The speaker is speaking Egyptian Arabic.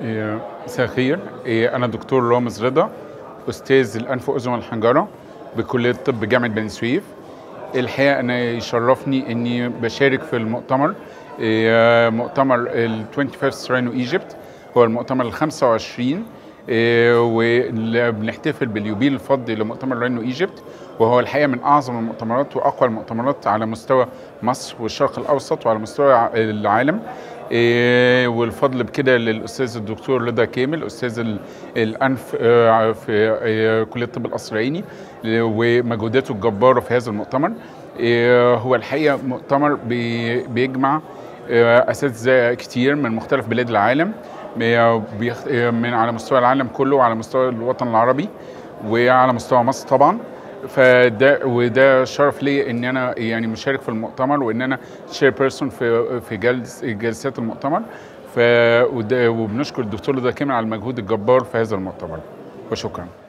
إيه، مساء الخير إيه، أنا دكتور رامز رضا أستاذ الأنف وأذن والحنجرة بكلية طب جامعة بني سويف الحقيقة أنا يشرفني إني بشارك في المؤتمر إيه، مؤتمر ال 25th Rhino Egypt هو المؤتمر ال 25 وبنحتفل باليوبيل الفضي لمؤتمر راينو ايجيبت وهو الحقيقه من اعظم المؤتمرات واقوى المؤتمرات على مستوى مصر والشرق الاوسط وعلى مستوى العالم إيه والفضل بكده للاستاذ الدكتور رضا كامل استاذ ال- الانف آه، في آه، كليه الطب القصر العيني ومجهوداته الجباره في هذا المؤتمر إيه هو الحقيقه مؤتمر بي- بيجمع آه، اساتذه كتير من مختلف بلاد العالم بيخ- من على مستوى العالم كله وعلى مستوى الوطن العربي وعلى مستوى مصر طبعا فده وده شرف لي ان انا يعني مشارك في المؤتمر وان انا شير بيرسون في في جلس جلسات المؤتمر ف وده- وبنشكر الدكتور رضا كامل على المجهود الجبار في هذا المؤتمر وشكرا